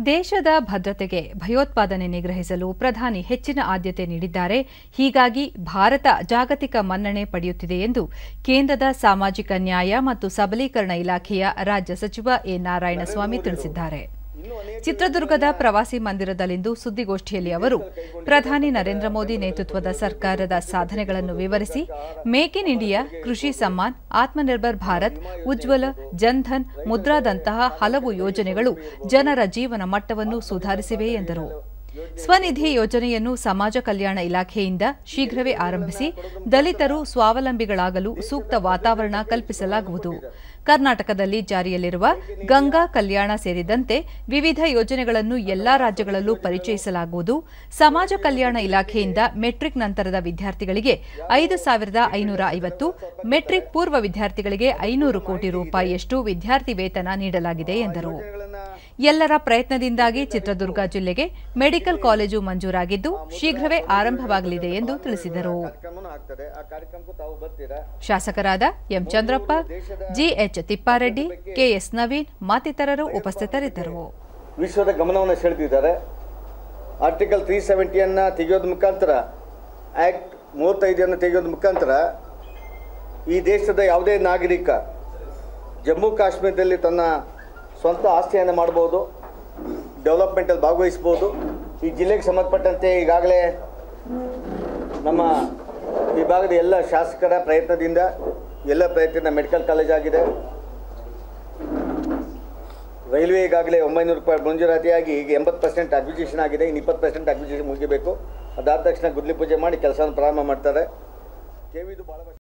ದೇಶದ ಭದ್ರತೆಗೆ ಭಯೋತ್ಪಾದನೆ ನಿಗ್ರಹಿಸಲು ಪ್ರಧಾನಿ ಹೆಚ್ಚಿನ ಆದ್ಯತೆ ನೀಡಿದ್ದಾರೆ ಹೀಗಾಗಿ ಭಾರತ ಜಾಗತಿಕ ಮನ್ನಣೆ ಪಡೆಯುತ್ತಿದೆ ಎಂದು ಕೇಂದ್ರದ ಸಾಮಾಜಿಕ ನ್ಯಾಯ ಮತ್ತು ಸಬಲೀಕರಣ ಇಲಾಖೆಯ ರಾಜ್ಯ ಸಚಿವ ಎ ನಾರಾಯಣಸ್ವಾಮಿ ತಿಳಿಸಿದ್ದಾರೆ ಚಿತ್ರದುರ್ಗದ ಪ್ರವಾಸಿ ಮಂದಿರದಲ್ಲಿಂದು ಸುದ್ದಿಗೋಷ್ಠಿಯಲ್ಲಿ ಅವರು ಪ್ರಧಾನಿ ನರೇಂದ್ರ ಮೋದಿ ನೇತೃತ್ವದ ಸರ್ಕಾರದ ಸಾಧನೆಗಳನ್ನು ವಿವರಿಸಿ ಮೇಕ್ ಇನ್ ಇಂಡಿಯಾ ಕೃಷಿ ಸಮ್ಮಾನ್ ಆತ್ಮನಿರ್ಭರ್ ಭಾರತ್ ಉಜ್ವಲ ಜನ್ಧನ್ ಮುದ್ರಾದಂತಹ ಹಲವು ಯೋಜನೆಗಳು ಜನರ ಜೀವನ ಮಟ್ಟವನ್ನು ಸುಧಾರಿಸಿವೆ ಎಂದರು ಸ್ವನಿಧಿ ಯೋಜನೆಯನ್ನು ಸಮಾಜ ಕಲ್ಯಾಣ ಇಲಾಖೆಯಿಂದ ಶೀಘ್ರವೇ ಆರಂಭಿಸಿ ದಲಿತರು ಸ್ವಾವಲಂಬಿಗಳಾಗಲು ಸೂಕ್ತ ವಾತಾವರಣ ಕಲ್ಪಿಸಲಾಗುವುದು ಕರ್ನಾಟಕದಲ್ಲಿ ಜಾರಿಯಲ್ಲಿರುವ ಗಂಗಾ ಕಲ್ಯಾಣ ಸೇರಿದಂತೆ ವಿವಿಧ ಯೋಜನೆಗಳನ್ನು ಎಲ್ಲಾ ರಾಜ್ಯಗಳಲ್ಲೂ ಪರಿಚಯಿಸಲಾಗುವುದು ಸಮಾಜ ಕಲ್ಯಾಣ ಇಲಾಖೆಯಿಂದ ಮೆಟ್ರಿಕ್ ನಂತರದ ವಿದ್ಯಾರ್ಥಿಗಳಿಗೆ ಐದು ಸಾವಿರದ ಐನೂರ ಐವತ್ತು ಮೆಟ್ರಿಕ್ ಪೂರ್ವ ವಿದ್ಯಾರ್ಥಿಗಳಿಗೆ ಐನೂರು ಕೋಟಿ ರೂಪಾಯಿಯಷ್ಟು ವಿದ್ಯಾರ್ಥಿ ವೇತನ ನೀಡಲಾಗಿದೆ ಎಂದರು ಎಲ್ಲರ ಪ್ರಯತ್ನದಿಂದಾಗಿ ಚಿತ್ರದುರ್ಗ ಜಿಲ್ಲೆಗೆ ಮೆಡಿಕಲ್ ಕಾಲೇಜು ಮಂಜೂರಾಗಿದ್ದು ಶೀಘ್ರವೇ ಆರಂಭವಾಗಲಿದೆ ಎಂದು ತಿಳಿಸಿದರು ಕಾರ್ಯಕ್ರಮನೂ ಆಗ್ತದೆ ಆ ಕಾರ್ಯಕ್ರಮಕ್ಕೂ ತಾವು ಬರ್ತೀರಾ ಶಾಸಕರಾದ M Chandrappa GH Thippareddy KS Naveen ಮತ್ತಿತರರು ಉಪಸ್ಥಿತರಿದ್ದರು ವಿಶ್ವದ ಗಮನವನ್ನು ಸೆಳೆದಿದ್ದಾರೆ ಆರ್ಟಿಕಲ್ ತ್ರೀ ಸೆವೆಂಟಿಯನ್ನು ತೆಗೆಯೋದ್ರ ಮುಖಾಂತರ ಆ್ಯಕ್ಟ್ ಮೂವತ್ತೈದನ್ನು ತೆಗೆಯೋದ್ರ ಮುಖಾಂತರ ಈ ದೇಶದ ಯಾವುದೇ ನಾಗರಿಕ ಜಮ್ಮು ಕಾಶ್ಮೀರದಲ್ಲಿ ತನ್ನ ಸ್ವಂತ ಆಸ್ತಿಯನ್ನು ಮಾಡ್ಬೋದು ಡೆವಲಪ್ಮೆಂಟಲ್ಲಿ ಭಾಗವಹಿಸ್ಬೋದು ಈ ಜಿಲ್ಲೆಗೆ ಸಂಬಂಧಪಟ್ಟಂತೆ ಈಗಾಗಲೇ ನಮ್ಮ ಈ ಭಾಗದ ಎಲ್ಲ ಶಾಸಕರ ಪ್ರಯತ್ನದಿಂದ ಎಲ್ಲ ಪ್ರಯತ್ನ ಮೆಡಿಕಲ್ ಕಾಲೇಜ್ ಆಗಿದೆ ರೈಲ್ವೆ ಈಗಾಗಲೇ ಒಂಬೈನೂರು ರೂಪಾಯಿ ಮಂಜೂರಾತಿಯಾಗಿ ಈಗ ಎಂಬತ್ತು ಪರ್ಸೆಂಟ್ ಅಕ್ವಿಜಿಷನ್ ಆಗಿದೆ ಇನ್ನು ಇಪ್ಪತ್ತು ಪರ್ಸೆಂಟ್ ಅಕ್ವಿಜಿಷನ್ ಮುಗಿಬೇಕು ಅದಾದ ತಕ್ಷಣ ಗುದ್ಲಿ ಪೂಜೆ ಮಾಡಿ ಕೆಲಸವನ್ನು ಪ್ರಾರಂಭ ಮಾಡ್ತಾರೆ ಕೆ ವಿದು ಭಾಳ